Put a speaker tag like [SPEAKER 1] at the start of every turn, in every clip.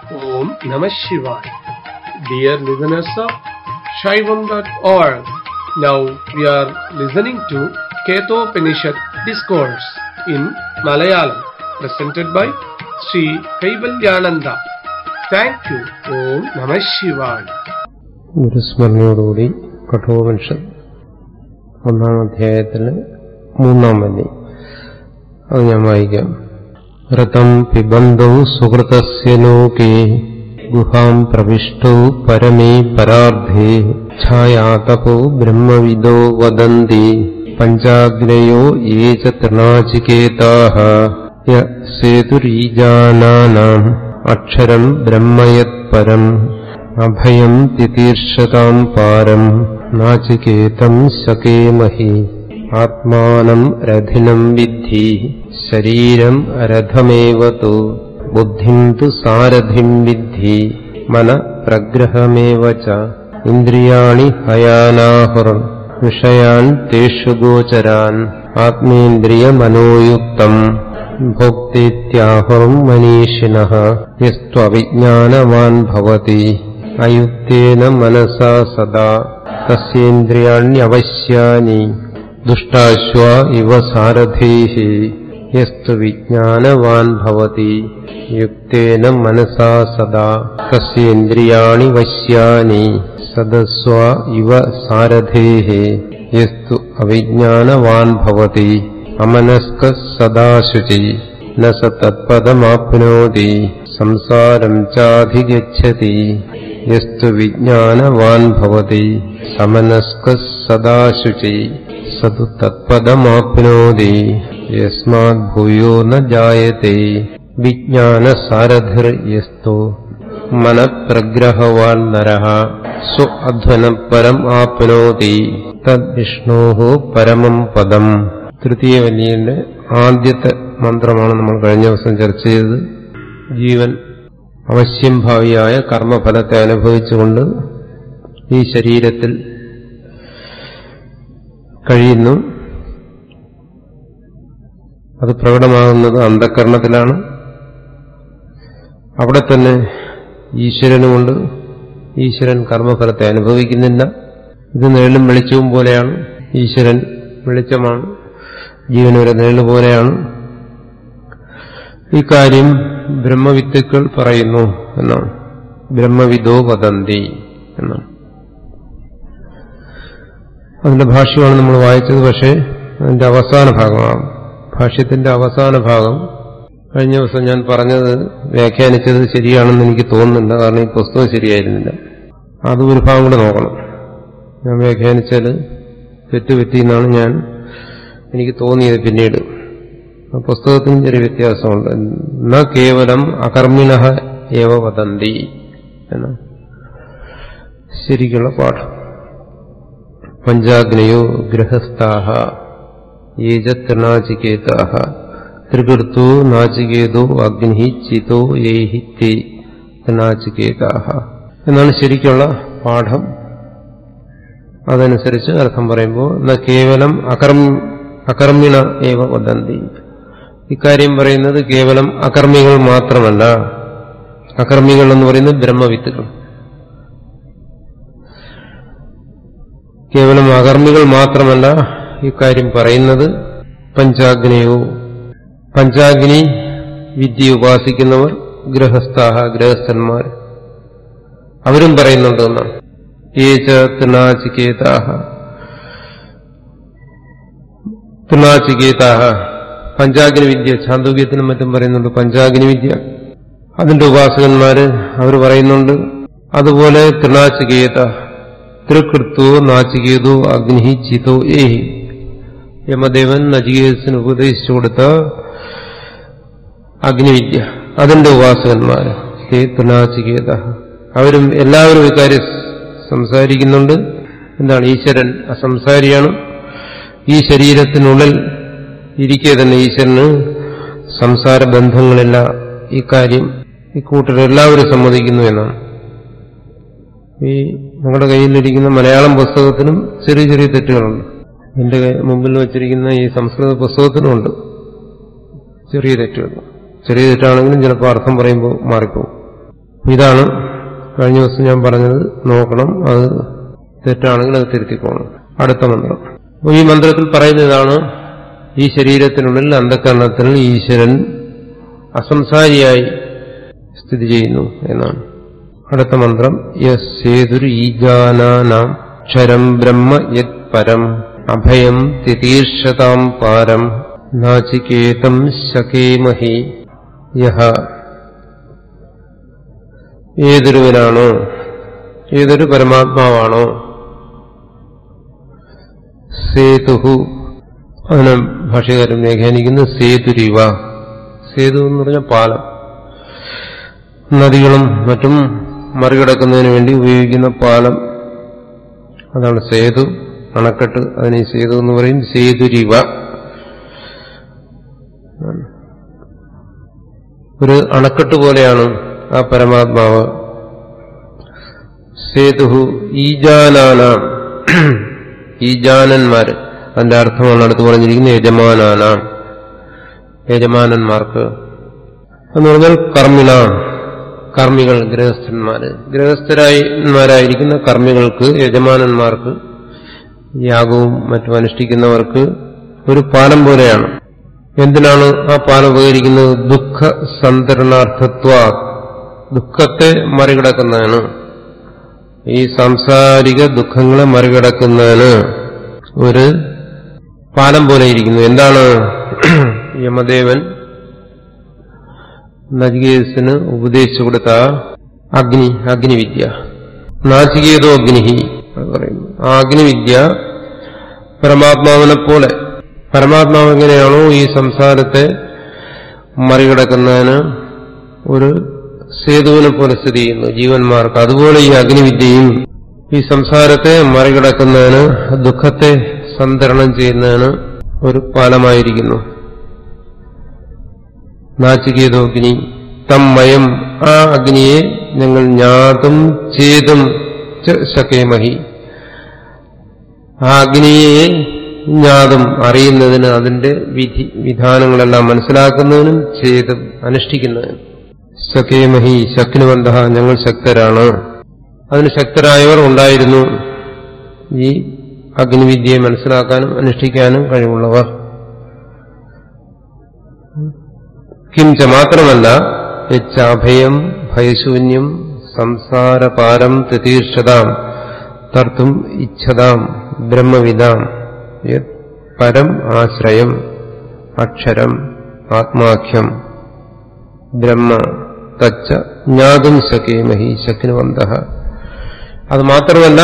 [SPEAKER 1] Om Namah Shivaya. Dear listeners of Shaivam.org, now we are listening to Ketopanishad Discourse in Malayalam, presented by Sri Kaivalyananda. Thank you. Om Namah Shivaya.
[SPEAKER 2] ഗുരുസ്മരണയോടുകൂടി Kathopanishad ഒന്നാം അധ്യായത്തിലെ മൂന്നാം വന്നി അത് ഞാൻ വായിക്കാം ഋതം പിബന്ധൗ സുഹൃതസ്യ ലോകേ ഗുഹാം പ്രവിഷ്ടൗ പരമേ പരാർദ്ധേ ഛായാതപോ ബ്രഹ്മവിദോ വദന്തി പഞ്ചാഗ്നയോ യേ ച തൃണാചികേതാഃ യ സേതുരീജാനാനാം അക്ഷരം ബ്രഹ്മയത് അഭയം തിതീർഷതാം പാരം നാചികേതം ശകേമഹി ആത്മാനം രഥിനം വിദ്ധി ശരീരം രഥമേവ തു ബുദ്ധിം തു സാരഥിം വിദ്ധി മന പ്രഗ്രഹമേവ ച ഇന്ദ്രിയാണി ഹയാനാഹുർ വിഷയാൻ തേഷു ഗോചരാൻ ആത്മേന്ദ്രിയമനോയുക്തം ഭോക്തേത്യാഹുർ മനീഷിണഃ യസ്ത്വവിജ്ഞാനവാൻ ഭവതി അയുക്തേന മനസാ സദാ തസ്യേന്ദ്രിയാണ്യവശ്യാനി ദുഷ്ടാശ്വ ഇവ സാരഥേഃ യസ്തു വിജ്ഞാനവാൻ ഭവതി യുക്തേന മനസാ സദാ തസ്യേന്ദ്രിയാണി വശ്യാനി സദസ്വ ഇവ സാരഥേഃ യസ്തു അവിജ്ഞാനവാൻ ഭവതി അമനസ്ക സദാശുചി ന സ തത്പദമാപ്നോതി സംസാരം ചാധിഗച്ഛതി യസ്തു വിജ്ഞാനവാൻ ഭവതി സമനസ്ക സദാശുചി സതു തത്പദമാപ്നോതി യസ്മാത് ഭൂയോ ന ജായത്തെ വിജ്ഞാനസാരഥിർ യസ്തു മനഃപ്രഗ്രഹവാൻ നരഃ സ്വ അധ്വനപരം ആപ്നോതി തദ് വിഷ്ണോ പരമം പദം തൃതീയ വല്യന്റെ ആദ്യത്തെ മന്ത്രമാണ് നമ്മൾ കഴിഞ്ഞ ദിവസം ചർച്ച ചെയ്തത് ജീവൻ അവശ്യം ഭാവിയായ കർമ്മഫലത്തെ അനുഭവിച്ചുകൊണ്ട് ഈ ശരീരത്തിൽ കഴിയുന്നു അത് പ്രകടമാകുന്നത് അന്ധകരണത്തിലാണ് അവിടെ തന്നെ ഈശ്വരനുമുണ്ട് ഈശ്വരൻ കർമ്മഫലത്തെ അനുഭവിക്കുന്നില്ല ഇത് നിഴലും വെളിച്ചവും പോലെയാണ് ഈശ്വരൻ വെളിച്ചമാണ് ജീവൻ ഒരു നിഴല് പോലെയാണ് ഇക്കാര്യം ബ്രഹ്മവിത്തുക്കൾ പറയുന്നു എന്നാണ് ബ്രഹ്മവിദോ വദന്തി എന്നാണ് അതിന്റെ ഭാഷ്യമാണ് നമ്മൾ വായിച്ചത് പക്ഷേ അതിന്റെ അവസാന ഭാഗമാണ് ഭാഷ്യത്തിന്റെ അവസാന ഭാഗം കഴിഞ്ഞ ദിവസം ഞാൻ പറഞ്ഞത് വ്യാഖ്യാനിച്ചത് ശരിയാണെന്ന് എനിക്ക് തോന്നുന്നില്ല കാരണം ഈ പുസ്തകം ശരിയായിരുന്നില്ല അത് ഒരു ഭാഗം കൂടെ നോക്കണം ഞാൻ വ്യാഖ്യാനിച്ചാൽ തെറ്റുപറ്റിയെന്നാണ് ഞാൻ എനിക്ക് തോന്നിയത് പിന്നീട് ആ പുസ്തകത്തിന് ചെറിയ വ്യത്യാസമുണ്ട് ന കേവലം അകർമ്മിണ ഏവ വദന്തി എന്ന ശരിക്കുള്ള പാഠം പഞ്ചാഗ്നയോ ഗൃഹസ്ഥാഹ ഏജത്രണാചികേതാഹ ത്രികൃത്തോ നാചികേതോ അഗ്നി ചിതോ യേഹി തേ നാചികേതാഹ എന്നാണ് ശരിക്കുള്ള പാഠം അതനുസരിച്ച് അർത്ഥം പറയുമ്പോൾ ന കേവലം അകർമ്മ അകർമ്മിണ ഏവ വദന്തി ഇക്കാര്യം പറയുന്നത് കേവലം അകർമ്മികൾ മാത്രമല്ല അകർമ്മികൾ എന്ന് പറയുന്നത് ബ്രഹ്മവിത്തുകൾ കേവലം അകർമ്മികൾ മാത്രമല്ല ഇക്കാര്യം പറയുന്നത് പഞ്ചാഗ്നയോ പഞ്ചാഗ്നി വിദ്യ ഉപാസിക്കുന്നവർ ഗൃഹസ്ഥാഹ ഗൃഹസ്ഥന്മാർ അവരും പറയുന്നുണ്ട് എന്നാണ് ഏച തൃണാചികേതാഹ തൃണാചികേതാഹ പഞ്ചാഗ്നി വിദ്യ ചാന്തോഗ്യത്തിനും മറ്റും പറയുന്നുണ്ട് പഞ്ചാഗ്നി വിദ്യ അതിന്റെ ഉപാസകന്മാര് അവർ പറയുന്നുണ്ട് അതുപോലെ തൃണാചികേത തൃകൃത്തോ നാചികേതോ അഗ്നി ചിതോ ഏഹി യമദേവൻ നചികേതസിന് ഉപദേശിച്ചു കൊടുത്ത അഗ്നിവിദ്യ അതിന്റെ ഉപാസകന്മാര് ഹേ തൃണാചികേത അവരും എല്ലാവരും ഇക്കാര്യം സംസാരിക്കുന്നുണ്ട് എന്താണ് ഈശ്വരൻ അസംസാരിയാണ് ഈ ശരീരത്തിനുള്ളിൽ ഇരിക്കെ തന്നെ ഈശ്വരന് സംസാര ബന്ധങ്ങളില്ല ഇക്കാര്യം ഇക്കൂട്ടർ എല്ലാവരും സമ്മതിക്കുന്നു എന്നാണ് ഈ നമ്മുടെ കയ്യിലിരിക്കുന്ന മലയാളം പുസ്തകത്തിനും ചെറിയ ചെറിയ തെറ്റുകളുണ്ട് എന്റെ മുമ്പിൽ വച്ചിരിക്കുന്ന ഈ സംസ്കൃത പുസ്തകത്തിനുമുണ്ട് ചെറിയ തെറ്റുകൾ ചെറിയ തെറ്റാണെങ്കിലും ചിലപ്പോൾ അർത്ഥം പറയുമ്പോൾ മാറിപ്പോകും ഇതാണ് കഴിഞ്ഞ ദിവസം ഞാൻ പറഞ്ഞത് നോക്കണം അത് തെറ്റാണെങ്കിൽ അത് തിരുത്തിക്കോണം അടുത്ത മന്ത്രം അപ്പൊ ഈ മന്ത്രത്തിൽ പറയുന്നതാണ് ഈ ശരീരത്തിനുള്ളിൽ അന്ധകരണത്തിൽ ഈശ്വരൻ അസംസാരിയായി സ്ഥിതി ചെയ്യുന്നു എന്നാണ് അടുത്ത മന്ത്രം യസ്സേതുരു ഈജാനാനാം ക്ഷരം ബ്രഹ്മ യത് പരം അഭയം തിതീർഷതാം പാരം നാചികേതം ശകേമഹി യഹ ഏതൊരുവനാണോ ഏതൊരു പരമാത്മാവാണോ സേതുഹു അതിനെ ഭാഷകാരൻ വ്യാഖ്യാനിക്കുന്നു സേതുരിവ സേതു എന്ന് പറഞ്ഞ പാലം നദികളും മറ്റും മറികടക്കുന്നതിന് വേണ്ടി ഉപയോഗിക്കുന്ന പാലം അതാണ് സേതു അണക്കെട്ട് അതിനെ സേതു എന്ന് പറയും സേതുരിവ ഒരു അണക്കെട്ട് പോലെയാണ് ആ പരമാത്മാവ് സേതുഹു ഈജാനാന ഈജാനന്മാര് അതിന്റെ അർത്ഥമാണ് അടുത്ത് പറഞ്ഞിരിക്കുന്നത് യജമാനാന യജമാനന്മാർക്ക് എന്ന് പറഞ്ഞാൽ കർമ്മിണ കർമ്മികൾ ഗൃഹസ്ഥന്മാര് ഗൃഹസ്ഥരായന്മാരായിരിക്കുന്ന കർമ്മികൾക്ക് യജമാനന്മാർക്ക് യാഗവും മറ്റും അനുഷ്ഠിക്കുന്നവർക്ക് ഒരു പാലം പോലെയാണ് എന്തിനാണ് ആ പാലം ഉപകരിക്കുന്നത് ദുഃഖ സന്തരണാർത്ഥത്വ ദുഃഖത്തെ മറികടക്കുന്നതിന് ഈ സാംസാരിക ദുഃഖങ്ങളെ മറികടക്കുന്നതിന് ഒരു പാലം പോലെ ഇരിക്കുന്നു എന്താണ് യമദേവൻ നജികേസിന് ഉപദേശിച്ചു കൊടുത്ത അഗ്നി അഗ്നിവിദ്യ നാചികേതോ അഗ്നിഹി അത് പറയുന്നു ആ അഗ്നിവിദ്യ പരമാത്മാവിനെ പോലെ പരമാത്മാവ് എങ്ങനെയാണോ ഈ സംസാരത്തെ മറികടക്കുന്നതിന് ഒരു സേതുവിനെ പോലെ സ്ഥിതി ചെയ്യുന്നു ജീവന്മാർക്ക് അതുപോലെ ഈ അഗ്നിവിദ്യയും ഈ സംസാരത്തെ മറികടക്കുന്നതിന് ദുഃഖത്തെ സന്തരണം ചെയ്യുന്നതിന് ഒരു പാലമായിരിക്കുന്നു നാചികേതോഗ്നി തമ്മയം ആ അഗ്നിയെ ഞങ്ങൾ ജ്ഞാതും ചേതും ശക്കേമഹി ആ അഗ്നിയെ ജ്ഞാതും അറിയുന്നതിന് അതിന്റെ വിധി വിധാനങ്ങളെല്ലാം മനസ്സിലാക്കുന്നതിനും ചെയ്തും അനുഷ്ഠിക്കുന്നതിനും ശക്കേമഹി ശക്നുവന്ത ഞങ്ങൾ ശക്തരാണ് അതിന് ശക്തരായവർ ഉണ്ടായിരുന്നു ഈ അഗ്നിവിദ്യയെ മനസ്സിലാക്കാനും അനുഷ്ഠിക്കാനും കഴിവുള്ളവർ കിംച മാത്രമല്ല യച്ചാഭയം ഭയശൂന്യം സംസാരപാരം തിതീർഷതാം തർത്തും ഇച്ഛതാം ബ്രഹ്മവിദാം യത് പരം ആശ്രയം അക്ഷരം ആത്മാഖ്യം ബ്രഹ്മ തച്ച ജ്ഞാതും ശക്കേമഹി ശക്നുവന്ത അത് മാത്രമല്ല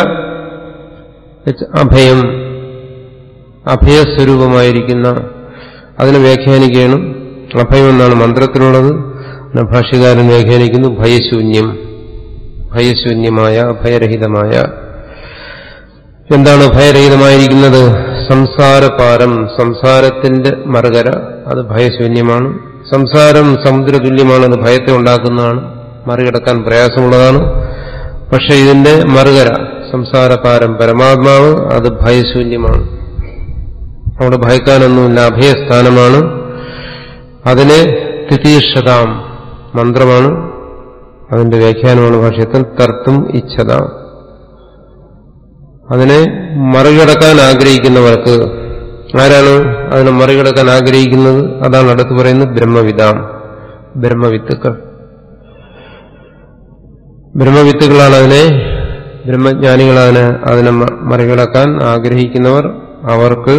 [SPEAKER 2] അഭയം അഭയസ്വരൂപമായിരിക്കുന്ന അതിനെ വ്യാഖ്യാനിക്കുകയാണ് അഭയം എന്നാണ് മന്ത്രത്തിലുള്ളത് ഭാഷ്യകാരൻ വ്യാഖ്യാനിക്കുന്നു ഭയശൂന്യം ഭയശൂന്യമായ ഭയരഹിതമായ എന്താണ് ഭയരഹിതമായിരിക്കുന്നത് സംസാരപാരം സംസാരത്തിന്റെ മറുകര അത് ഭയശൂന്യമാണ് സംസാരം സമുദ്രതുല്യമാണ് അത് ഭയത്തെ ഉണ്ടാക്കുന്നതാണ് മറികടക്കാൻ പ്രയാസമുള്ളതാണ് പക്ഷെ ഇതിന്റെ മറുകര സംസാരപാരം പരമാത്മാവ് അത് ഭയശൂന്യമാണ് അവിടെ ഭയക്കാനൊന്നുമില്ല അഭയസ്ഥാനമാണ് അതിനെ തിതീർഷതാം മന്ത്രമാണ് അതിന്റെ വ്യാഖ്യാനമാണ് ഭാഷ്യത്തിൽ തർത്തും ഇച്ഛതാം അതിനെ മറികടക്കാൻ ആഗ്രഹിക്കുന്നവർക്ക് ആരാണ് അതിനെ മറികടക്കാൻ ആഗ്രഹിക്കുന്നത് അതാണ് അടുത്ത് പറയുന്നത് ബ്രഹ്മവിദാം ബ്രഹ്മവിത്തുക്കൾ ബ്രഹ്മവിത്തുകളാണ് അതിനെ ബ്രഹ്മജ്ഞാനികൾ അതിനെ അതിനെ മറികടക്കാൻ ആഗ്രഹിക്കുന്നവർ അവർക്ക്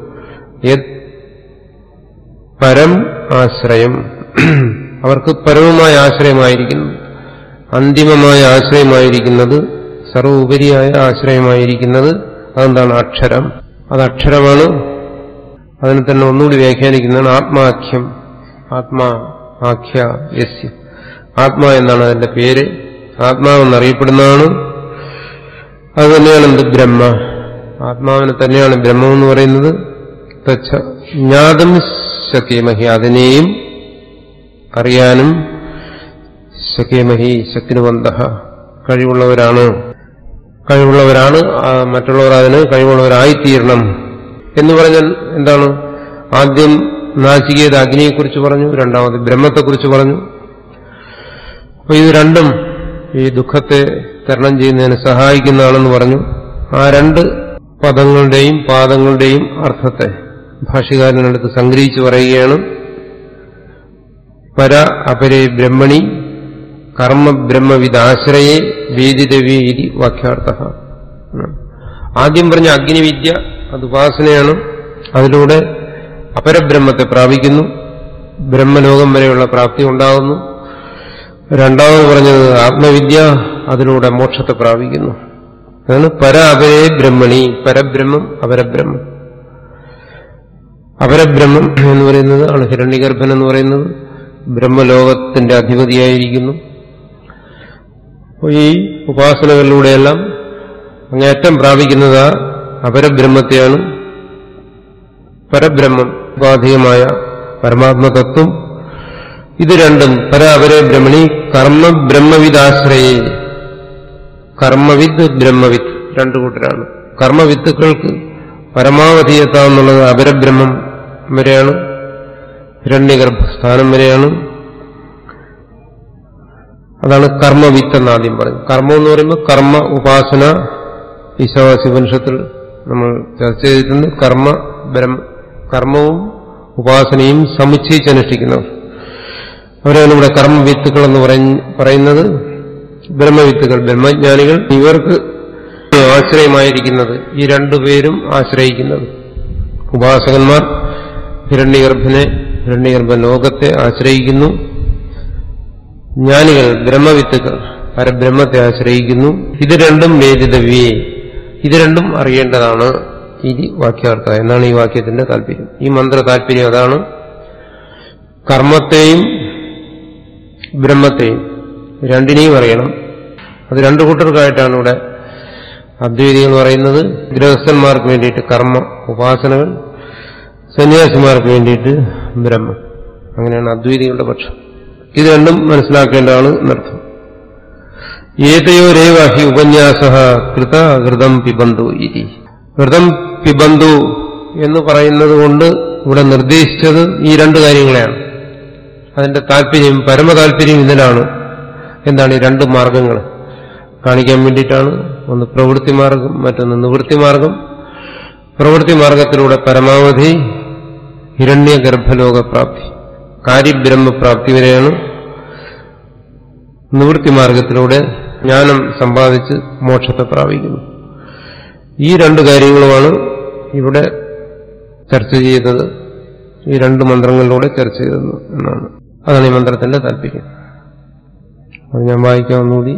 [SPEAKER 2] പരം ആശ്രയം അവർക്ക് പരമമായ ആശ്രയമായിരിക്കുന്നു അന്തിമമായ ആശ്രയമായിരിക്കുന്നത് സർവോപരിയായ ആശ്രയമായിരിക്കുന്നത് അതെന്താണ് അക്ഷരം അത് അക്ഷരമാണ് അതിനെ തന്നെ ഒന്നുകൂടി വ്യാഖ്യാനിക്കുന്നതാണ് ആത്മാഖ്യം ആത്മാ ആഖ്യ യസ്യ ആത്മാ എന്നാണ് അതിന്റെ പേര് ആത്മാവെന്നറിയപ്പെടുന്നതാണ് അത് തന്നെയാണ് എന്ത് ബ്രഹ്മ ആത്മാവിനെ തന്നെയാണ് ബ്രഹ്മം എന്ന് പറയുന്നത് തച്ച ജ്ഞാതം ശക്യമഹി അതിനെയും അറിയാനും ശക്യമഹി ശക്തിനുവന്ത കഴിവുള്ളവരാണ് കഴിവുള്ളവരാണ് മറ്റുള്ളവർ അതിന് കഴിവുള്ളവരായിത്തീരണം എന്ന് പറഞ്ഞാൽ എന്താണ് ആദ്യം നാചികേത അഗ്നിയെക്കുറിച്ച് പറഞ്ഞു രണ്ടാമത് ബ്രഹ്മത്തെക്കുറിച്ച് പറഞ്ഞു അപ്പൊ ഇത് രണ്ടും ഈ ദുഃഖത്തെ തരണം ചെയ്യുന്നതിന് സഹായിക്കുന്നതാണെന്ന് പറഞ്ഞു ആ രണ്ട് പദങ്ങളുടെയും പാദങ്ങളുടെയും അർത്ഥത്തെ ഭാഷ്യകാരനടുത്ത് സംഗ്രഹിച്ചു പറയുകയാണ് പര അപരേ ബ്രഹ്മണി കർമ്മ ബ്രഹ്മവിദാശ്രയെ വേദിരവി ഇതി വാക്യാർത്ഥ ആദ്യം പറഞ്ഞ അഗ്നിവിദ്യ അത് ഉപാസനയാണ് അതിലൂടെ അപരബ്രഹ്മത്തെ പ്രാപിക്കുന്നു ബ്രഹ്മലോകം വരെയുള്ള പ്രാപ്തി ഉണ്ടാകുന്നു രണ്ടാമത് പറഞ്ഞത് ആത്മവിദ്യ അതിലൂടെ മോക്ഷത്തെ പ്രാപിക്കുന്നു അതാണ് പര അപരേ ബ്രഹ്മണി പരബ്രഹ്മം അപരബ്രഹ്മം അപരബ്രഹ്മം എന്ന് പറയുന്നത് ആണ് ഹിരണ്യഗർഭൻ എന്ന് പറയുന്നത് ബ്രഹ്മലോകത്തിന്റെ അധിപതിയായിരിക്കുന്നു അപ്പോൾ ഈ ഉപാസനകളിലൂടെയെല്ലാം അങ്ങേറ്റം പ്രാപിക്കുന്നത് ആ അപരബ്രഹ്മത്തെയാണ് പരബ്രഹ്മം ഉപാധികമായ പരമാത്മതത്വം ഇത് രണ്ടും പര അപര ബ്രഹ്മണി കർമ്മ ബ്രഹ്മവിദാശ്രയെ കർമ്മവിത്ത് ബ്രഹ്മവിത്ത് രണ്ടു കൂട്ടരാണ് കർമ്മവിത്തുക്കൾക്ക് പരമാവധി എത്താമെന്നുള്ളത് അപരബ്രഹ്മം വരെയാണ് ഹിരണ്യഗർഭസ്ഥാനം വരെയാണ് അതാണ് കർമ്മവിത്ത് എന്ന് ആദ്യം പറയും കർമ്മം എന്ന് പറയുമ്പോൾ കർമ്മ ഉപാസന ഈശാവാസ്യപനിഷത്തിൽ നമ്മൾ ചർച്ച ചെയ്തിട്ടുണ്ട് കർമ്മ ബ്രഹ്മ കർമ്മവും ഉപാസനയും സമുച്ചയിച്ചനുഷ്ഠിക്കുന്നവർ അവരാണ് ഇവിടെ കർമ്മവിത്തുക്കൾ എന്ന് പറയുന്നത് ബ്രഹ്മവിത്തുകൾ ബ്രഹ്മജ്ഞാനികൾ ഇവർക്ക് ആശ്രയമായിരിക്കുന്നത് ഈ രണ്ടുപേരും ആശ്രയിക്കുന്നത് ഉപാസകന്മാർ ഹിരണ്യഗർഭനെ ഹിരണ്യഗർഭ ലോകത്തെ ആശ്രയിക്കുന്നു ജ്ഞാനികൾ ബ്രഹ്മവിത്തുക്കൾ പരബ്രഹ്മത്തെ ആശ്രയിക്കുന്നു ഇത് രണ്ടും വേദിതവ്യേ ഇത് രണ്ടും അറിയേണ്ടതാണ് ഈ വാക്യാർത്ഥ എന്നാണ് ഈ വാക്യത്തിന്റെ താല്പര്യം ഈ മന്ത്ര താല്പര്യം അതാണ് കർമ്മത്തെയും ബ്രഹ്മത്തെയും രണ്ടിനെയും അറിയണം അത് രണ്ടു കൂട്ടർക്കായിട്ടാണ് ഇവിടെ അദ്വൈതികൾ പറയുന്നത് ഗൃഹസ്ഥന്മാർക്ക് വേണ്ടിയിട്ട് കർമ്മ ഉപാസനകൾ സന്യാസിമാർക്ക് വേണ്ടിയിട്ട് ബ്രഹ്മം അങ്ങനെയാണ് അദ്വൈതികളുടെ പക്ഷം ഇത് രണ്ടും മനസ്സിലാക്കേണ്ടതാണ് എന്നർത്ഥം ഏതയോരേവ ഹി ഉപന്യാസ കൃത ഹൃതം പിബന്തു ഇതി ഹൃതം പിബന്തു എന്ന് പറയുന്നത് കൊണ്ട് ഇവിടെ നിർദ്ദേശിച്ചത് ഈ രണ്ട് കാര്യങ്ങളെയാണ് അതിന്റെ താല്പര്യം പരമതാല്പര്യം ഇതിലാണ് എന്താണ് ഈ രണ്ട് മാർഗങ്ങൾ കാണിക്കാൻ വേണ്ടിയിട്ടാണ് ഒന്ന് പ്രവൃത്തി മാർഗം മറ്റൊന്ന് നിവൃത്തി മാർഗം പ്രവൃത്തി മാർഗത്തിലൂടെ പരമാവധി ഹിരണ്യഗർഭലോകപ്രാപ്തി കാര്യബ്രഹ്മപ്രാപ്തി വരെയാണ് നിവൃത്തി മാർഗത്തിലൂടെ ജ്ഞാനം സമ്പാദിച്ച് മോക്ഷത്തെ പ്രാപിക്കുന്നു ഈ രണ്ട് കാര്യങ്ങളുമാണ് ഇവിടെ ചർച്ച ചെയ്തത് ഈ രണ്ട് മന്ത്രങ്ങളിലൂടെ ചർച്ച ചെയ്തത് എന്നാണ് അതാണ് ഈ മന്ത്രത്തിന്റെ താല്പര്യം അത് ഞാൻ വായിക്കാവുന്നൂടി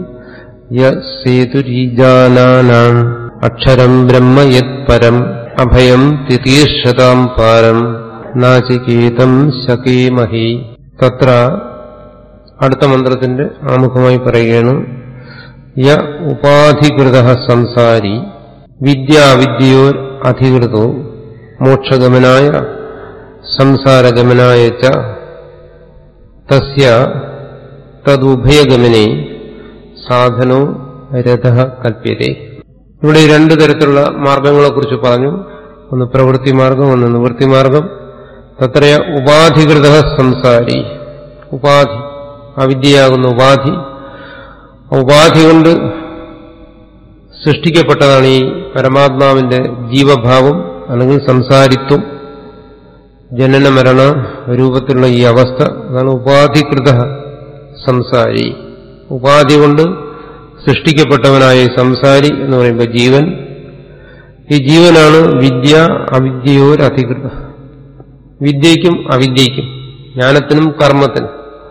[SPEAKER 2] യേതുരീജാനാം അക്ഷരം ബ്രഹ്മ യത് പരം അഭയം തിതീർഷതാം പാരം നാചികേതം ശകീമഹി തത്ര അടുത്ത മന്ത്രത്തിന്റെ ആമുഖമായി പറയുകയാണ് യ ഉപാധികൃത സംസാരി വിദ്യാവിദ്യയോർ അധികൃതോ മോക്ഷഗമനായ സംസാരഗമനായ ച തസ്യ തതുഭയഗമനെ സാധനോ രഥ കൽപ്യതേ ഇവിടെ ഈ രണ്ടു തരത്തിലുള്ള മാർഗങ്ങളെക്കുറിച്ച് പറഞ്ഞു ഒന്ന് പ്രവൃത്തി മാർഗം ഒന്ന് നിവൃത്തി മാർഗം തത്രയ ഉപാധികൃത സംസാരി ഉപാധി അവിദ്യയാകുന്ന ഉപാധി ഉപാധി കൊണ്ട് സൃഷ്ടിക്കപ്പെട്ടതാണ് ഈ പരമാത്മാവിന്റെ ജീവഭാവം അല്ലെങ്കിൽ സംസാരിത്വം ജനന മരണ രൂപത്തിലുള്ള ഈ അവസ്ഥ അതാണ് ഉപാധികൃത സംസാരി ഉപാധി കൊണ്ട് സൃഷ്ടിക്കപ്പെട്ടവനായ ഈ സംസാരി എന്ന് പറയുമ്പോൾ ജീവൻ ഈ ജീവനാണ് വിദ്യ അവിദ്യയോരധികൃത വിദ്യയ്ക്കും അവിദ്യയ്ക്കും ജ്ഞാനത്തിനും കർമ്മത്തിനും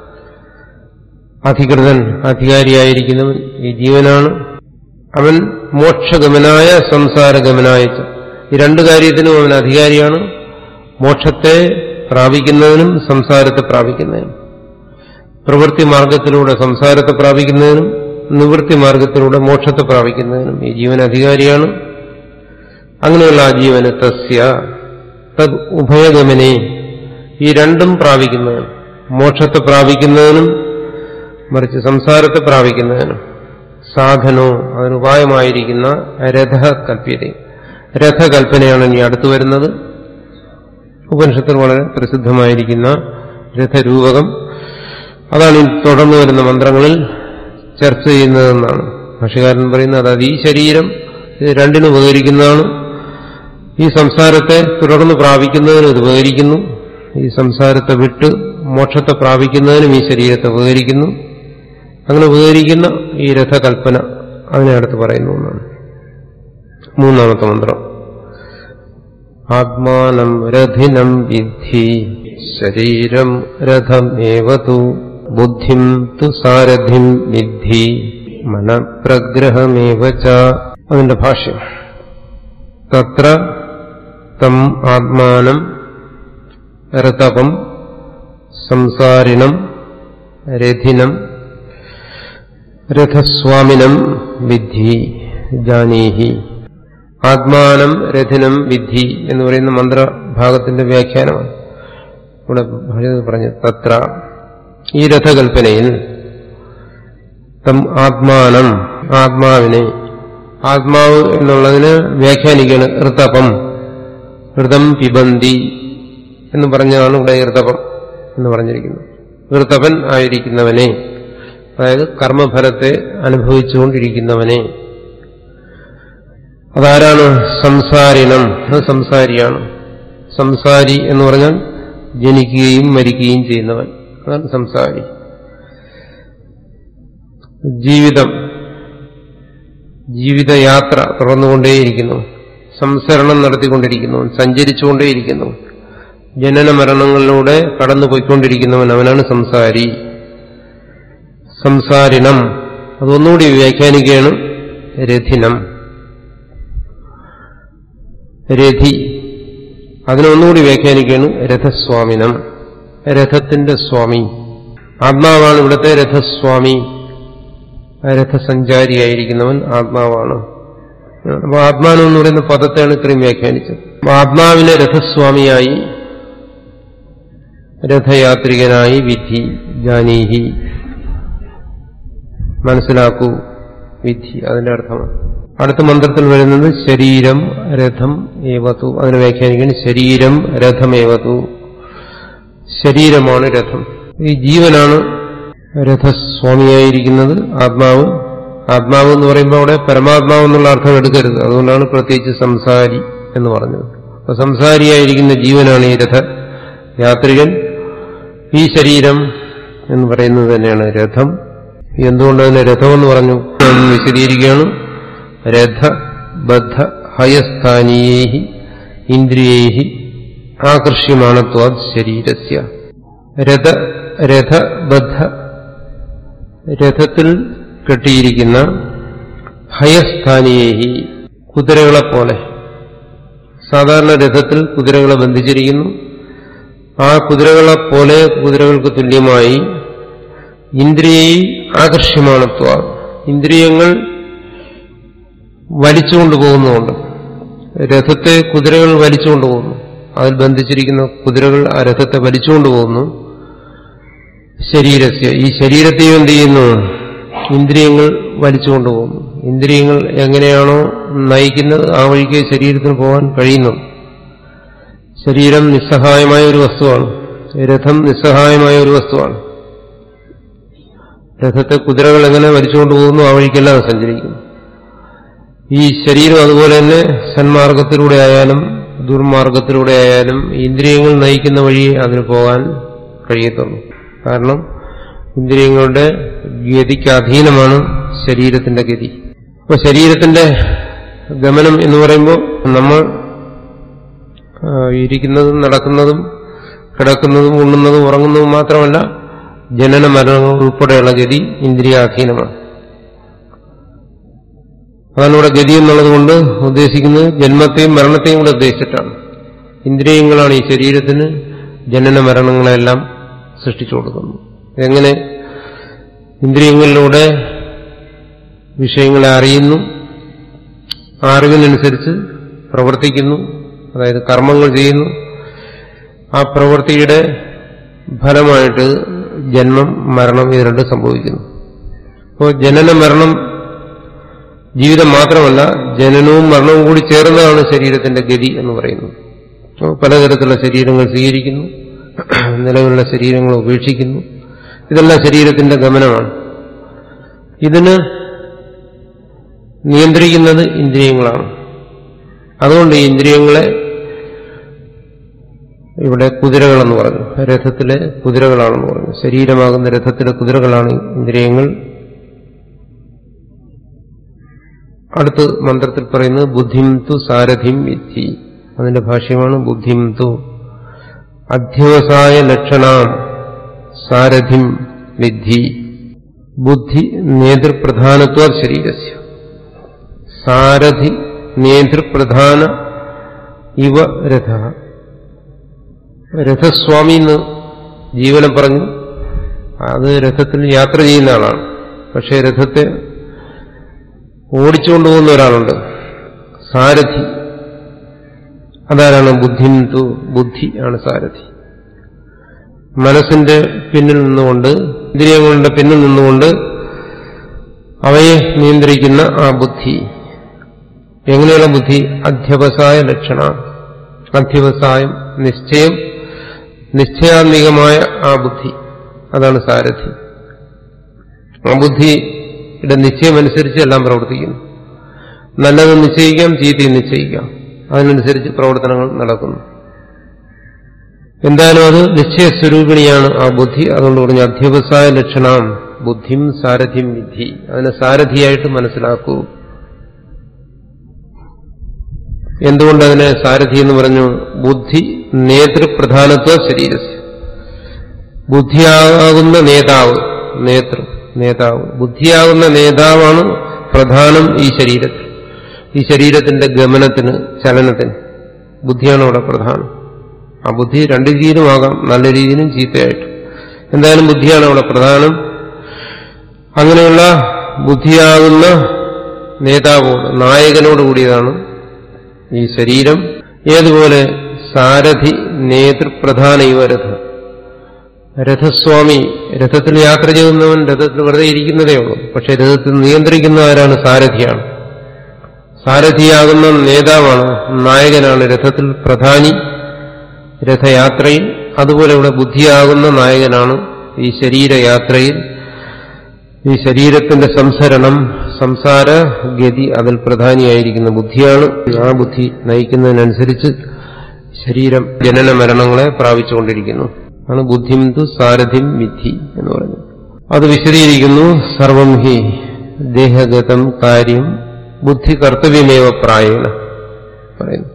[SPEAKER 2] അധികൃതൻ അധികാരിയായിരിക്കുന്നവൻ ഈ ജീവനാണ് അവൻ മോക്ഷഗമനായ സംസാരഗമനായ ഈ രണ്ടു കാര്യത്തിനും അവൻ അധികാരിയാണ് മോക്ഷത്തെ പ്രാപിക്കുന്നതിനും സംസാരത്തെ പ്രാപിക്കുന്നതിനും പ്രവൃത്തി മാർഗത്തിലൂടെ സംസാരത്തെ പ്രാപിക്കുന്നതിനും നിവൃത്തി മാർഗത്തിലൂടെ മോക്ഷത്തെ പ്രാപിക്കുന്നതിനും ഈ ജീവൻ അധികാരിയാണ് അങ്ങനെയുള്ള ആ ജീവന് തസ്യ തത് ഉഭയഗമനെ ഈ രണ്ടും പ്രാപിക്കുന്നതിനും മോക്ഷത്തെ പ്രാപിക്കുന്നതിനും മറിച്ച് സംസാരത്തെ പ്രാപിക്കുന്നതിനും സാധനോ അതിനുപായമായിരിക്കുന്ന രഥ കൽപ്യത രഥകൽപ്പനയാണ് ഇനി അടുത്തു വരുന്നത് ഉപനിഷത്തിൽ വളരെ പ്രസിദ്ധമായിരിക്കുന്ന രഥരൂപകം അതാണ് ഈ തുടർന്നു വരുന്ന മന്ത്രങ്ങളിൽ ചർച്ച ചെയ്യുന്നതെന്നാണ് ഭാഷകാരൻ പറയുന്നത് അത് ഈ ശരീരം ഇത് രണ്ടിനും ഉപകരിക്കുന്നതാണ് ഈ സംസാരത്തെ തുടർന്ന് പ്രാപിക്കുന്നതിന് ഇത് ഉപകരിക്കുന്നു ഈ സംസാരത്തെ വിട്ട് മോക്ഷത്തെ പ്രാപിക്കുന്നതിനും ഈ ശരീരത്തെ ഉപകരിക്കുന്നു അങ്ങനെ ഉപകരിക്കുന്ന ഈ രഥകൽപ്പന അതിനെ അടുത്ത് പറയുന്നു എന്നാണ് മൂന്നാമത്തെ മന്ത്രം ആത്മാനം രഥിനം വിദ്ധി ശരീരം രഥമേവതു ബുദ്ധിം തു സാരഥിം വിദ്ധി മനഃപ്രഗ്രഹമേവ ച അതിന്റെ ഭാഷ്യം തത്ര തം ആത്മാനം രതപം സംസാരിണം രഥിനം രഥസ്വാമിനം വിദ്ധി ജാനീഹി ആത്മാനം രഥിനം വിദ്ധി എന്ന് പറയുന്ന മന്ത്രഭാഗത്തിന്റെ വ്യാഖ്യാനമാണ് ഇവിടെ ഭാഷ പറഞ്ഞു തത്ര ഈ രഥകൽപ്പനയിൽ തം ആത്മാനം ആത്മാവിനെ ആത്മാവ് എന്നുള്ളതിന് വ്യാഖ്യാനിക്കുകയാണ് ഋതപം ഋതം പിബന്തി എന്ന് പറഞ്ഞതാണ് ഇവിടെ ഋതപം എന്ന് പറഞ്ഞിരിക്കുന്നത് ഋതപൻ ആയിരിക്കുന്നവനെ അതായത് കർമ്മഫലത്തെ അനുഭവിച്ചുകൊണ്ടിരിക്കുന്നവനെ അതാരാണ് സംസാരിണം അത് സംസാരിയാണ് സംസാരി എന്ന് പറഞ്ഞാൽ ജനിക്കുകയും മരിക്കുകയും ചെയ്യുന്നവൻ അതാണ് സംസാരി ജീവിതം ജീവിതയാത്ര തുടർന്നുകൊണ്ടേയിരിക്കുന്നു സംസരണം നടത്തിക്കൊണ്ടിരിക്കുന്നു സഞ്ചരിച്ചുകൊണ്ടേയിരിക്കുന്നു ജനന മരണങ്ങളിലൂടെ കടന്നുപോയിക്കൊണ്ടിരിക്കുന്നവൻ അവനാണ് സംസാരി സംസാരിണം അതൊന്നുകൂടി വ്യാഖ്യാനിക്കുകയാണ് രഥിനം രഥി അതിനൊന്നുകൂടി വ്യാഖ്യാനിക്കുകയാണ് രഥസ്വാമിനം രഥത്തിന്റെ സ്വാമി ആത്മാവാണ് ഇവിടുത്തെ രഥസ്വാമി രഥസഞ്ചാരിയായിരിക്കുന്നവൻ ആത്മാവാണ് അപ്പൊ ആത്മാനം എന്ന് പറയുന്ന പദത്തെയാണ് ഇത്രയും വ്യാഖ്യാനിച്ചത് ആത്മാവിനെ രഥസ്വാമിയായി രഥയാത്രികനായി വിധി ജാനീഹി മനസ്സിലാക്കൂ വിധി അതിന്റെ അർത്ഥമാണ് അടുത്ത മന്ത്രത്തിൽ വരുന്നത് ശരീരം രഥം ഏവതു അതിനെ വ്യാഖ്യാനിക്കുന്നത് ശരീരം രഥമേവതു ശരീരമാണ് രഥം ഈ ജീവനാണ് രഥസ്വാമിയായിരിക്കുന്നത് ആത്മാവ് ആത്മാവ് എന്ന് പറയുമ്പോൾ അവിടെ പരമാത്മാവ് എന്നുള്ള അർത്ഥം എടുക്കരുത് അതുകൊണ്ടാണ് പ്രത്യേകിച്ച് സംസാരി എന്ന് പറഞ്ഞത് അപ്പൊ സംസാരിയായിരിക്കുന്ന ജീവനാണ് ഈ രഥ യാത്രികൻ ഈ ശരീരം എന്ന് പറയുന്നത് തന്നെയാണ് രഥം എന്തുകൊണ്ട് അതിനെ രഥമെന്ന് പറഞ്ഞു എന്ന് വിശദീകരിക്കുകയാണ് രഥ ബദ്ധ ഹയസ്ഥാനീയൈ ഇന്ദ്രിയൈ ആകർഷ്യമാണത്വാത് ശരീരസ്യ രഥ രഥബദ്ധ രഥത്തിൽ കെട്ടിയിരിക്കുന്ന ഹയസ്ഥാനീയൈ കുതിരകളെപ്പോലെ സാധാരണ രഥത്തിൽ കുതിരകളെ ബന്ധിച്ചിരിക്കുന്നു ആ കുതിരകളെ പോലെ കുതിരകൾക്ക് തുല്യമായി ഇന്ദ്രിയൈ ആകർഷ്യമാണത്വ ഇന്ദ്രിയങ്ങൾ വലിച്ചുകൊണ്ടുപോകുന്നുണ്ട് രഥത്തെ കുതിരകൾ വലിച്ചുകൊണ്ടുപോകുന്നു അതിൽ ബന്ധിച്ചിരിക്കുന്ന കുതിരകൾ ആ രഥത്തെ വലിച്ചുകൊണ്ടുപോകുന്നു ശരീരസ്യ ഈ ശരീരത്തെയും എന്ത് ചെയ്യുന്നു ഇന്ദ്രിയങ്ങൾ വലിച്ചുകൊണ്ടുപോകുന്നു ഇന്ദ്രിയങ്ങൾ എങ്ങനെയാണോ നയിക്കുന്നത് ആ വഴിക്ക് ശരീരത്തിന് പോകാൻ കഴിയുന്നു ശരീരം നിസ്സഹായമായ ഒരു വസ്തുവാണ് രഥം നിസ്സഹായമായ ഒരു വസ്തുവാണ് രഥത്തെ കുതിരകൾ എങ്ങനെ വലിച്ചുകൊണ്ടുപോകുന്നു ആ വഴിക്കെല്ലാം സഞ്ചരിക്കുന്നു ഈ ശരീരം അതുപോലെ തന്നെ സന്മാർഗത്തിലൂടെ ആയാലും ദുർമാർഗത്തിലൂടെ ആയാലും ഇന്ദ്രിയങ്ങൾ നയിക്കുന്ന വഴി അതിന് പോകാൻ കഴിയത്തുള്ളൂ കാരണം ഇന്ദ്രിയങ്ങളുടെ ഗതിക്ക് അധീനമാണ് ശരീരത്തിന്റെ ഗതി അപ്പോൾ ശരീരത്തിന്റെ ഗമനം എന്ന് പറയുമ്പോൾ നമ്മൾ ഇരിക്കുന്നതും നടക്കുന്നതും കിടക്കുന്നതും ഉണ്ണുന്നതും ഉറങ്ങുന്നതും മാത്രമല്ല ജനന മരണങ്ങൾ ഉൾപ്പെടെയുള്ള ഗതി ഇന്ദ്രിയാധീനമാണ് അതാണ് ഇവിടെ ഗതി എന്നുള്ളത് കൊണ്ട് ഉദ്ദേശിക്കുന്നത് ജന്മത്തെയും മരണത്തെയും കൂടെ ഉദ്ദേശിച്ചിട്ടാണ് ഇന്ദ്രിയങ്ങളാണ് ഈ ശരീരത്തിന് ജനന മരണങ്ങളെല്ലാം സൃഷ്ടിച്ചു കൊടുക്കുന്നത് എങ്ങനെ ഇന്ദ്രിയങ്ങളിലൂടെ വിഷയങ്ങളെ അറിയുന്നു ആ അറിവിനനുസരിച്ച് പ്രവർത്തിക്കുന്നു അതായത് കർമ്മങ്ങൾ ചെയ്യുന്നു ആ പ്രവൃത്തിയുടെ ഫലമായിട്ട് ജന്മം മരണം ഇത് രണ്ടും സംഭവിക്കുന്നു അപ്പോൾ ജനന മരണം ജീവിതം മാത്രമല്ല ജനനവും മരണവും കൂടി ചേർന്നതാണ് ശരീരത്തിന്റെ ഗതി എന്ന് പറയുന്നത് അപ്പോൾ പലതരത്തിലുള്ള ശരീരങ്ങൾ സ്വീകരിക്കുന്നു നിലവിലുള്ള ശരീരങ്ങൾ ഉപേക്ഷിക്കുന്നു ഇതെല്ലാം ശരീരത്തിന്റെ ഗമനമാണ് ഇതിന് നിയന്ത്രിക്കുന്നത് ഇന്ദ്രിയങ്ങളാണ് അതുകൊണ്ട് ഈ ഇന്ദ്രിയങ്ങളെ ഇവിടെ കുതിരകളെന്ന് പറഞ്ഞു രഥത്തിലെ കുതിരകളാണെന്ന് പറഞ്ഞു ശരീരമാകുന്ന രഥത്തിലെ കുതിരകളാണ് ഇന്ദ്രിയങ്ങൾ അടുത്ത് മന്ത്രത്തിൽ പറയുന്നത് ബുദ്ധിം തു സാരഥിം വിദ്ധി അതിന്റെ ഭാഷ്യമാണ് ബുദ്ധിം തു അധ്യവസായ ലക്ഷണാം സാരഥിം വിദ്ധി ബുദ്ധി നേതൃപ്രധാനത്വ ശരീരസ്യ സാരഥി നേതൃപ്രധാന ഇവ രഥ രഥസ്വാമി എന്ന് ജീവനം പറഞ്ഞു അത് രഥത്തിൽ യാത്ര ചെയ്യുന്ന ആളാണ് പക്ഷേ രഥത്തെ ഓടിച്ചുകൊണ്ടു പോകുന്ന ഒരാളുണ്ട് സാരഥി അതാരാണ് ബുദ്ധിന്തു ബുദ്ധി ആണ് സാരഥി മനസ്സിന്റെ പിന്നിൽ നിന്നുകൊണ്ട് ഇന്ദ്രിയങ്ങളുടെ പിന്നിൽ നിന്നുകൊണ്ട് അവയെ നിയന്ത്രിക്കുന്ന ആ ബുദ്ധി എങ്ങനെയുള്ള ബുദ്ധി അധ്യവസായ ലക്ഷണ അധ്യവസായം നിശ്ചയം നിശ്ചയാത്മികമായ ആ ബുദ്ധി അതാണ് സാരഥി ആ ബുദ്ധിയുടെ നിശ്ചയമനുസരിച്ച് എല്ലാം പ്രവർത്തിക്കുന്നു നല്ലത് നിശ്ചയിക്കാം ചീത്തയും നിശ്ചയിക്കാം അതിനനുസരിച്ച് പ്രവർത്തനങ്ങൾ നടക്കുന്നു എന്തായാലും അത് നിശ്ചയസ്വരൂപിണിയാണ് ആ ബുദ്ധി അതുകൊണ്ട് പറഞ്ഞ അധ്യവസായ ലക്ഷണം ബുദ്ധിം സാരഥിം വിധി അതിനെ സാരഥിയായിട്ട് മനസ്സിലാക്കൂ എന്തുകൊണ്ട് അതിനെ സാരഥി എന്ന് പറഞ്ഞു ബുദ്ധി നേതൃപ്രധാനത്വ ശരീരസ് ബുദ്ധിയാകുന്ന നേതാവ് നേതൃ നേതാവ് ബുദ്ധിയാകുന്ന നേതാവാണ് പ്രധാനം ഈ ശരീരത്തിൽ ഈ ശരീരത്തിന്റെ ഗമനത്തിന് ചലനത്തിന് ബുദ്ധിയാണ് അവിടെ പ്രധാനം ആ ബുദ്ധി രണ്ട് രീതിയിലുമാകാം നല്ല രീതിയിലും ചീത്തയായിട്ടും എന്തായാലും ബുദ്ധിയാണ് അവിടെ പ്രധാനം അങ്ങനെയുള്ള ബുദ്ധിയാകുന്ന നേതാവോട് നായകനോട് കൂടിയതാണ് ഈ ശരീരം ഏതുപോലെ സാരഥി നേതൃപ്രധാന ഇവ രഥ രഥസ്വാമി രഥത്തിൽ യാത്ര ചെയ്യുന്നവൻ രഥത്തിൽ വെറുതെ ഇരിക്കുന്നതേ ഉള്ളൂ പക്ഷെ രഥത്തിൽ നിയന്ത്രിക്കുന്ന ആരാണ് സാരഥിയാണ് സാരഥിയാകുന്ന നേതാവാണ് നായകനാണ് രഥത്തിൽ പ്രധാനി രഥയാത്രയിൽ അതുപോലെ ഇവിടെ ബുദ്ധിയാകുന്ന നായകനാണ് ഈ ശരീരയാത്രയിൽ ഈ ശരീരത്തിന്റെ സംസരണം സംസാര ഗതി അതിൽ പ്രധാനിയായിരിക്കുന്ന ബുദ്ധിയാണ് ആ ബുദ്ധി നയിക്കുന്നതിനനുസരിച്ച് ശരീരം ജനന മരണങ്ങളെ പ്രാപിച്ചുകൊണ്ടിരിക്കുന്നു ആണ് ബുദ്ധിം തു സാരഥിം വിധി എന്ന് പറയുന്നത് അത് വിശദീകരിക്കുന്നു സർവം ഹി ദേഹഗതം കാര്യം ബുദ്ധി കർത്തവ്യമേവ പ്രായേണ പറയുന്നു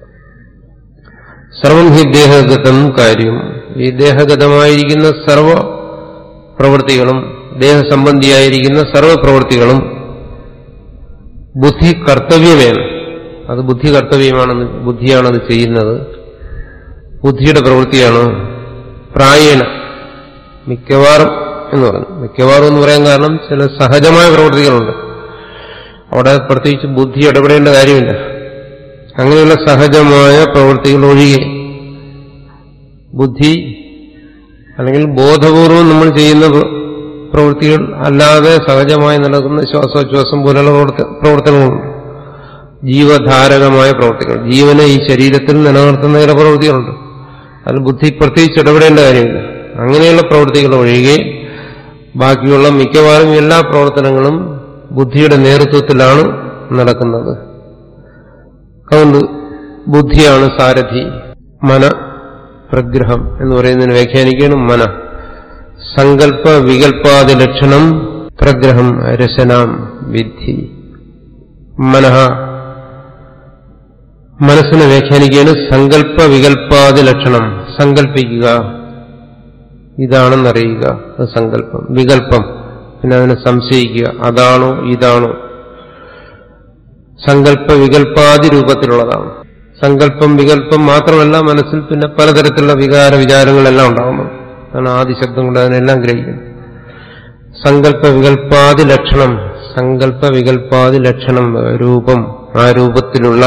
[SPEAKER 2] സർവം ഹി ദേഹഗതം കാര്യം ഈ ദേഹഗതമായിരിക്കുന്ന സർവ പ്രവൃത്തികളും ദേഹസംബന്ധിയായിരിക്കുന്ന സർവ പ്രവൃത്തികളും ബുദ്ധി കർത്തവ്യമേന അത് ബുദ്ധി കർത്തവ്യമാണെന്ന് ബുദ്ധിയാണത് ചെയ്യുന്നത് ബുദ്ധിയുടെ പ്രവൃത്തിയാണ് പ്രായേണ മിക്കവാറും എന്ന് പറഞ്ഞു മിക്കവാറും എന്ന് പറയാൻ കാരണം ചില സഹജമായ പ്രവൃത്തികളുണ്ട് അവിടെ പ്രത്യേകിച്ച് ബുദ്ധി ഇടപെടേണ്ട കാര്യമില്ല അങ്ങനെയുള്ള സഹജമായ പ്രവൃത്തികൾ ഒഴികെ ബുദ്ധി അല്ലെങ്കിൽ ബോധപൂർവം നമ്മൾ ചെയ്യുന്ന പ്രവൃത്തികൾ അല്ലാതെ സഹജമായി നടക്കുന്ന ശ്വാസോച്ഛ്വാസം പോലുള്ള പ്രവർത്തനങ്ങളുണ്ട് ജീവധാരകമായ പ്രവൃത്തികൾ ജീവനെ ഈ ശരീരത്തിൽ നിലനിർത്തുന്ന ചില പ്രവൃത്തികളുണ്ട് അതിൽ ബുദ്ധി പ്രത്യേകിച്ച് ഇടപെടേണ്ട കാര്യമില്ല അങ്ങനെയുള്ള പ്രവൃത്തികൾ ഒഴികെ ബാക്കിയുള്ള മിക്കവാറും എല്ലാ പ്രവർത്തനങ്ങളും ബുദ്ധിയുടെ നേതൃത്വത്തിലാണ് നടക്കുന്നത് അതുകൊണ്ട് ബുദ്ധിയാണ് സാരഥി മന പ്രഗ്രഹം എന്ന് പറയുന്നതിന് വ്യാഖ്യാനിക്കുകയാണ് മന സങ്കല്പ വികൽപ്പാദി ലക്ഷണം പ്രഗ്രഹം രശനാം വിദ്ധി മനഃ മനസ്സിനെ വ്യാഖ്യാനിക്കുകയാണ് സങ്കല്പ വികൽപ്പാദി ലക്ഷണം സങ്കല്പിക്കുക ഇതാണെന്നറിയുക അത് സങ്കല്പം വികല്പം പിന്നെ അതിനെ സംശയിക്കുക അതാണോ ഇതാണോ സങ്കല്പ വികല്പാദി രൂപത്തിലുള്ളതാണ് സങ്കല്പം വികല്പം മാത്രമല്ല മനസ്സിൽ പിന്നെ പലതരത്തിലുള്ള വികാര വിചാരങ്ങളെല്ലാം ഉണ്ടാകുന്നു അതാണ് ആദ്യ ശബ്ദം കൊണ്ട് അതിനെല്ലാം ഗ്രഹിക്കുന്നത് സങ്കല്പ വികല്പാദി ലക്ഷണം സങ്കല്പ വികല്പാദി ലക്ഷണം രൂപം ആ രൂപത്തിലുള്ള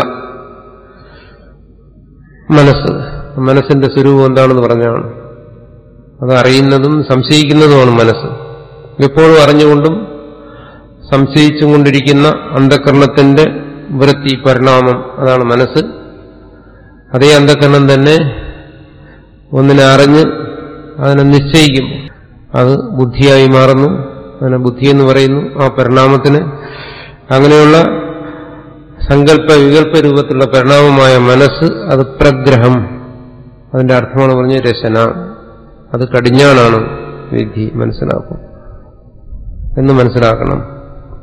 [SPEAKER 2] മനസ്സ് മനസ്സിന്റെ സ്വരൂപം എന്താണെന്ന് പറഞ്ഞാണ് അത് അറിയുന്നതും സംശയിക്കുന്നതുമാണ് മനസ്സ് എപ്പോഴും അറിഞ്ഞുകൊണ്ടും സംശയിച്ചും കൊണ്ടിരിക്കുന്ന അന്ധകരണത്തിന്റെ വൃത്തി പരിണാമം അതാണ് മനസ്സ് അതേ അന്ധകരണം തന്നെ ഒന്നിനെ അറിഞ്ഞ് അതിനെ നിശ്ചയിക്കും അത് ബുദ്ധിയായി മാറുന്നു അതിനെ ബുദ്ധി എന്ന് പറയുന്നു ആ പരിണാമത്തിന് അങ്ങനെയുള്ള സങ്കല്പ വികല്പ രൂപത്തിലുള്ള പരിണാമമായ മനസ്സ് അത് പ്രഗ്രഹം അതിന്റെ അർത്ഥമാണ് പറഞ്ഞ രചന അത് കടിഞ്ഞാണാണ് വിധി മനസ്സിലാക്കും എന്ന് മനസ്സിലാക്കണം